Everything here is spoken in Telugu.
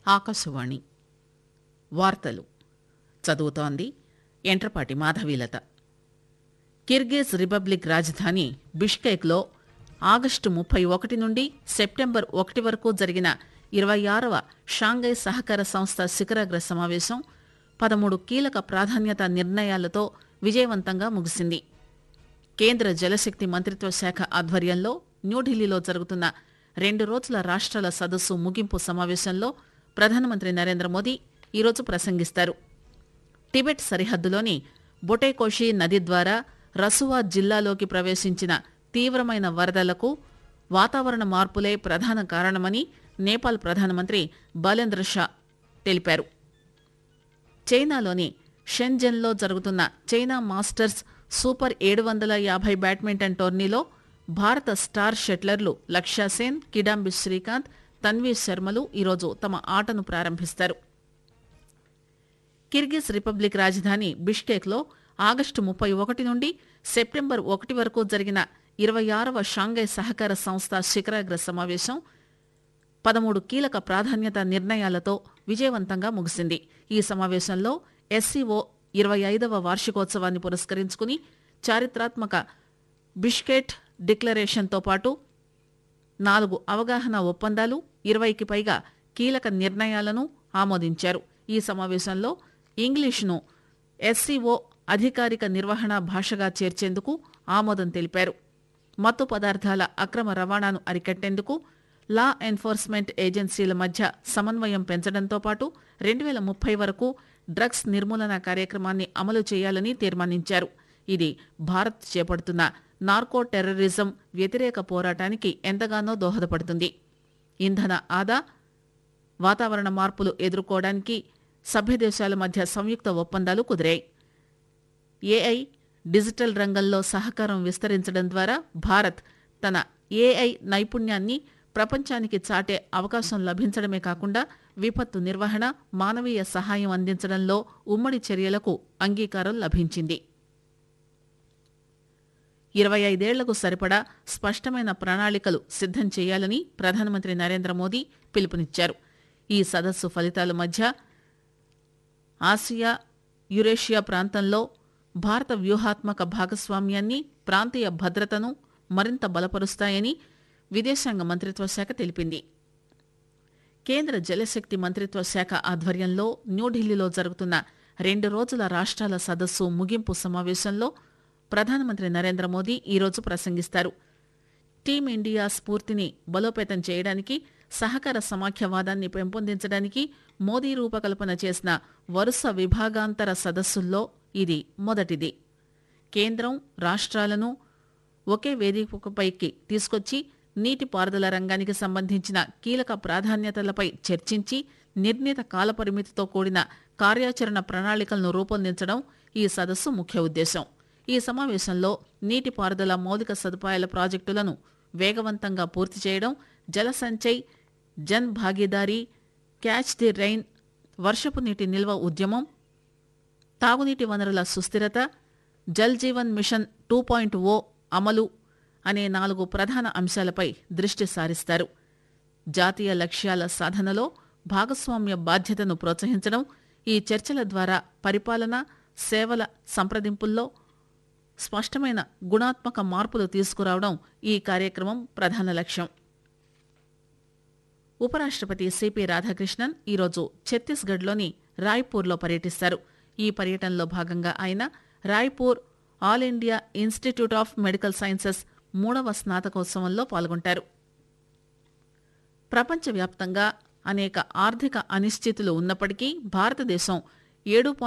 ఆకాశవాణి వార్తలు చదువుతోంది ఎంట్రపాటి మాధవీలత కిర్గిజ్ రిపబ్లిక్ రాజధాని బిష్కేక్లో ఆగస్టు ముప్పై ఒకటి నుండి సెప్టెంబర్ ఒకటి వరకు జరిగిన ఇరవై ఆరవ షాంఘై సహకార సంస్థ శిఖరాగ్ర సమావేశం పదమూడు కీలక ప్రాధాన్యత నిర్ణయాలతో విజయవంతంగా ముగిసింది కేంద్ర జలశక్తి మంత్రిత్వ శాఖ ఆధ్వర్యంలో న్యూఢిల్లీలో జరుగుతున్న రెండు రోజుల రాష్ట్రాల సదస్సు ముగింపు సమావేశంలో ప్రధానమంత్రి నరేంద్ర మోదీ ఈరోజు ప్రసంగిస్తారు టిబెట్ సరిహద్దులోని బొటేకోషి నది ద్వారా రసువా జిల్లాలోకి ప్రవేశించిన తీవ్రమైన వరదలకు వాతావరణ మార్పులే ప్రధాన కారణమని నేపాల్ ప్రధానమంత్రి బాలేంద్ర షా తెలిపారు చైనాలోని షెన్జెన్లో జరుగుతున్న చైనా మాస్టర్స్ సూపర్ ఏడు వందల యాభై బ్యాడ్మింటన్ టోర్నీలో భారత స్టార్ షట్లర్లు లక్ష్య సేన్ కిడాంబి శ్రీకాంత్ తన్వీ శర్మలు ఈరోజు తమ ఆటను ప్రారంభిస్తారు కిర్గిజ్ రిపబ్లిక్ రాజధాని బిష్కేక్లో ఆగస్టు ముప్పై ఒకటి నుండి సెప్టెంబర్ ఒకటి వరకు జరిగిన ఇరవై ఆరవ షాంఘై సహకార సంస్థ శిఖరాగ్ర సమావేశం పదమూడు కీలక ప్రాధాన్యత నిర్ణయాలతో విజయవంతంగా ముగిసింది ఈ సమావేశంలో ఎస్సీఓ ఇరవై ఐదవ వార్షికోత్సవాన్ని పురస్కరించుకుని చారిత్రాత్మక బిష్కెట్ డిక్లరేషన్తో పాటు నాలుగు అవగాహన ఒప్పందాలు ఇరవైకి పైగా కీలక నిర్ణయాలను ఆమోదించారు ఈ సమావేశంలో ఇంగ్లీష్ను ఎస్సీఓ అధికారిక నిర్వహణ భాషగా చేర్చేందుకు ఆమోదం తెలిపారు మత్తు పదార్థాల అక్రమ రవాణాను అరికట్టేందుకు లా ఎన్ఫోర్స్మెంట్ ఏజెన్సీల మధ్య సమన్వయం పెంచడంతో పాటు రెండు వేల ముప్పై వరకు డ్రగ్స్ నిర్మూలన కార్యక్రమాన్ని అమలు చేయాలని తీర్మానించారు ఇది భారత్ చేపడుతున్న నార్కో టెర్రరిజం వ్యతిరేక పోరాటానికి ఎంతగానో దోహదపడుతుంది ఇంధన ఆదా వాతావరణ మార్పులు ఎదుర్కోవడానికి సభ్య దేశాల మధ్య సంయుక్త ఒప్పందాలు కుదిరాయి ఏఐ డిజిటల్ రంగంలో సహకారం విస్తరించడం ద్వారా భారత్ తన ఏఐ నైపుణ్యాన్ని ప్రపంచానికి చాటే అవకాశం లభించడమే కాకుండా విపత్తు నిర్వహణ మానవీయ సహాయం అందించడంలో ఉమ్మడి చర్యలకు అంగీకారం లభించింది ఇరవై ఐదేళ్లకు సరిపడా స్పష్టమైన ప్రణాళికలు సిద్దం చేయాలని ప్రధానమంత్రి నరేంద్ర మోదీ పిలుపునిచ్చారు ఈ సదస్సు ఫలితాల మధ్య ఆసియా యురేషియా ప్రాంతంలో భారత వ్యూహాత్మక భాగస్వామ్యాన్ని ప్రాంతీయ భద్రతను మరింత బలపరుస్తాయని విదేశాంగ మంత్రిత్వ శాఖ తెలిపింది కేంద్ర జలశక్తి మంత్రిత్వ శాఖ ఆధ్వర్యంలో న్యూఢిల్లీలో జరుగుతున్న రెండు రోజుల రాష్ట్రాల సదస్సు ముగింపు సమావేశంలో ప్రధానమంత్రి నరేంద్ర మోదీ ఈరోజు ప్రసంగిస్తారు టీమిండియా స్ఫూర్తిని బలోపేతం చేయడానికి సహకార సమాఖ్యవాదాన్ని పెంపొందించడానికి మోదీ రూపకల్పన చేసిన వరుస విభాగాంతర సదస్సుల్లో ఇది మొదటిది కేంద్రం రాష్ట్రాలను ఒకే వేదికపైకి తీసుకొచ్చి నీటిపారుదల రంగానికి సంబంధించిన కీలక ప్రాధాన్యతలపై చర్చించి నిర్ణీత కాలపరిమితితో కూడిన కార్యాచరణ ప్రణాళికలను రూపొందించడం ఈ సదస్సు ముఖ్య ఉద్దేశం ఈ సమావేశంలో నీటిపారుదల మౌలిక సదుపాయాల ప్రాజెక్టులను వేగవంతంగా పూర్తి చేయడం Jal Sanchay Jan Bhagidari catch the rain వర్షపు నీటి నిల్వ ఉద్యమం తాగునీటి వనరుల సుస్థిరత Jal Jeevan mission two point O అమలు అనే నాలుగు ప్రధాన అంశాలపై దృష్టి సారిస్తారు జాతీయ లక్ష్యాల సాధనలో భాగస్వామ్య బాధ్యతను ప్రోత్సహించడం ఈ చర్చల ద్వారా పరిపాలన సేవల సంప్రదింపుల్లో స్పష్టమైన గుణాత్మక మార్పులు తీసుకురావడం ఈ కార్యక్రమం ప్రధాన లక్ష్యం ఉపరాష్ట్రపతి సిపి రాధాకృష్ణన్ ఈరోజు ఛత్తీస్గఢ్లోని రాయ్పూర్లో పర్యటిస్తారు ఈ పర్యటనలో భాగంగా ఆయన Raipur All India Institute of Medical Sciences మూడవ స్నాతకోత్సవంలో పాల్గొంటారు ప్రపంచవ్యాప్తంగా అనేక ఆర్థిక అనిశ్చితులు ఉన్నప్పటికీ భారతదేశం ఏడు